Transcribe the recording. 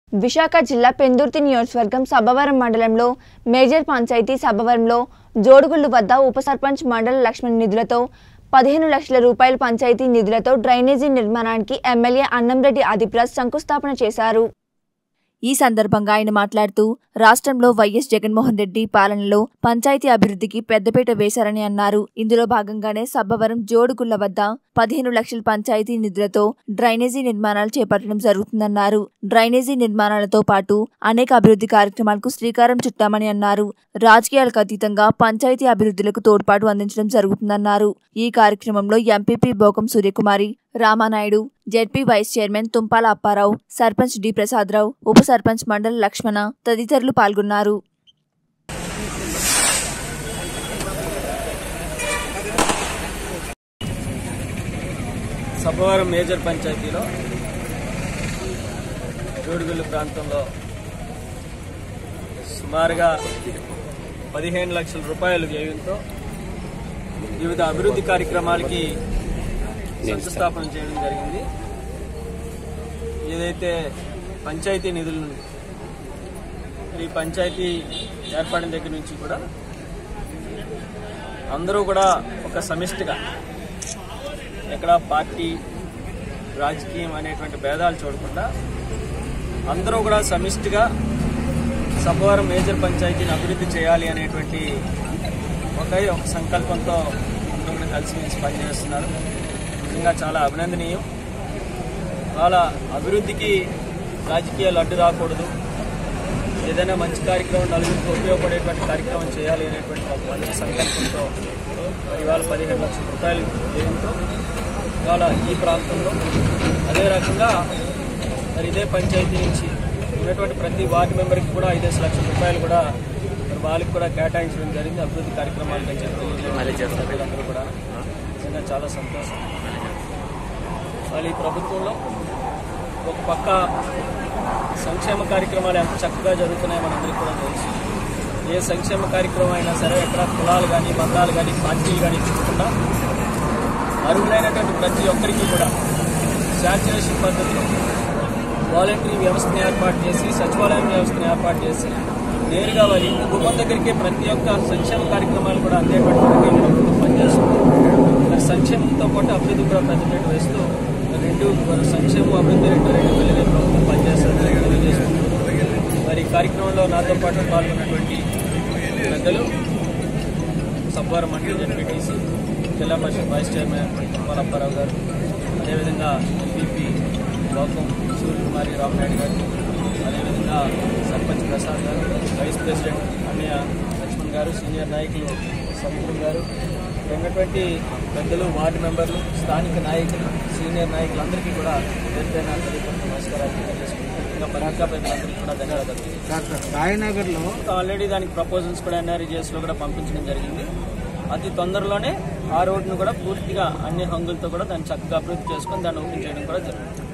విశాఖ జిల్లా పెందుర్తి నియోజకవర్గం సబ్బవరం మండలంలో మేజర్ పంచాయతీ సబ్బవరంలో జోడుగుళ్ళు వద్ద ఉప సర్పంచ్ మండల లక్ష్మణ్ నిధులతో పదిహేను లక్షల రూపాయల పంచాయతీ నిధులతో డ్రైనేజీ నిర్మాణానికి ఎమ్మెల్యే అన్నంరెడ్డి ఆదిప్రస్ శంకుస్థాపన చేశారు ఈ సందర్భంగా ఆయన మాట్లాడుతూ రాష్ట్రంలో వైఎస్ జగన్మోహన్ రెడ్డి పాలనలో పంచాయతీ అభివృద్ధికి పెద్దపీట వేశారని అన్నారు ఇందులో భాగంగానే సబ్బవరం జోడుగుళ్ల వద్ద పదిహేను లక్షల పంచాయతీ నిధులతో డ్రైనేజీ నిర్మాణాలు చేపట్టడం జరుగుతుందన్నారు డ్రైనేజీ నిర్మాణాలతో పాటు అనేక అభివృద్ధి కార్యక్రమాలకు శ్రీకారం చుట్టామని అన్నారు రాజకీయాలకు అతీతంగా పంచాయతీ అభివృద్ధులకు తోడ్పాటు అందించడం జరుగుతుందన్నారు ఈ కార్యక్రమంలో MPP Bokam Suryakumari Ramanaidu ZP vice chairman Tumpala Apparao sarpanch D Prasadarao ఉప సర్పంచ్ మండల లక్ష్మణ తదితరులు పాల్గొన్నారు సబ్బవరం మేజర్ పంచాయతీలో జోడుగుల్లు ప్రాంతంలో సుమారుగా పదిహేను లక్షల రూపాయల వ్యయంతో వివిధ అభివృద్ధి కార్యక్రమాలకి శంకుస్థాపన చేయడం జరిగింది ఏదైతే పంచాయతీ నిధులను ఈ పంచాయతీ ఏర్పడిన దగ్గర నుంచి కూడా అందరూ కూడా ఒక సమిష్టిగా ఎక్కడ పార్టీ రాజకీయం అనేటువంటి భేదాలు చూడకుండా అందరూ కూడా సమిష్టిగా సబ్బవరం మేజర్ పంచాయతీని అభివృద్ధి చేయాలి అనేటువంటి ఒకే ఒక సంకల్పంతో అందరూ కూడా కలిసిమెలిసి పనిచేస్తున్నారు నిజంగా చాలా అభినందనీయం వాళ్ళ అభివృద్ధికి రాజకీయాలు అడ్డు రాకూడదు ఏదైనా మంచి కార్యక్రమం నలుగురికి ఉపయోగపడేటువంటి కార్యక్రమం చేయాలి అనేటువంటి ఒక మంచి సంకల్పంతో మరి ఇవాళ పదిహేను లక్షల రూపాయలు వ్యయంతో ఇవాళ ఈ ప్రాంతంలో అదే రకంగా మరి ఇదే పంచాయతీ నుంచి ఉన్నటువంటి ప్రతి వార్డు మెంబర్కి కూడా ఐదేసి లక్షల రూపాయలు కూడా మరి వాళ్ళకి కూడా కేటాయించడం జరిగింది అభివృద్ధి కార్యక్రమాలకు అని చెప్పి వీళ్ళందరూ కూడా నిజంగా చాలా సంతోషం వాళ్ళు ఈ ప్రభుత్వంలో ఒక పక్క సంక్షేమ కార్యక్రమాలు ఎంత చక్కగా జరుగుతున్నాయో మనందరికీ కూడా తెలుసు ఏ సంక్షేమ కార్యక్రమం అయినా సరే ఎక్కడ కులాలు కానీ బంధాలు కానీ పార్టీలు కానీ చూడకుండా అర్హులైనటువంటి ప్రతి ఒక్కరికి కూడా శాచురేషన్ పద్ధతిలో వాలంటరీ వ్యవస్థను ఏర్పాటు చేసి సచివాలయం వ్యవస్థను ఏర్పాటు చేసి నేరుగా వారి ఇంటి గుమ్మం దగ్గరికే ప్రతి ఒక్క సంక్షేమ కార్యక్రమాలు కూడా అందేటువంటి విధంగా ఈ ప్రభుత్వం పనిచేస్తుంది మరి సంక్షేమంతో పాటు అభివృద్ధి కూడా పెద్దపీట వేస్తూ మరి రెండు మరి సంక్షేమం అభివృద్ధి రెండు రెండు పిల్లలే ప్రభుత్వం పనిచేస్తుందని తెలియజేసుకుంటూ మరి ఈ కార్యక్రమంలో నాతో పాటు పాల్గొన్నటువంటి పెద్దలు సబ్బారం మండలి జడ్పీటీసీ జిల్లా పరిషత్ వైస్ చైర్మన్ తుమ్మలప్పారావు గారు అదేవిధంగా ఎంపీపీ గౌతమ్ సూర్యకుమారి రామనాయుడు గారు అదేవిధంగా సర్పంచ్ ప్రసాద్ గారు వైస్ ప్రెసిడెంట్ అన్నయ్య లక్ష్మణ్ గారు సీనియర్ నాయకులు సముద్రం గారు ఇక్కడ ఉన్నటువంటి పెద్దలు వార్డు మెంబర్లు స్థానిక నాయకులు సీనియర్ నాయకులందరికీ కూడా పేరు పేరున తెలియపడుతూ నమస్కారాలు తెలియజేసుకుంటూ ఇంకా పరాకా ప్రజలందరికీ కూడా ధన్యవాదాలు సార్ సార్ రాయనగర్లో ఆల్రెడీ దానికి ప్రపోజల్స్ కూడా ఎన్ఆర్ఈజీఎస్ లో కూడా పంపించడం జరిగింది అతి తొందరలోనే ఆ రోడ్డును కూడా పూర్తిగా అన్ని హంగులతో కూడా దాన్ని చక్కగా అభివృద్ధి చేసుకొని దాన్ని ఓపెన్ చేయడం కూడా జరుగుతుంది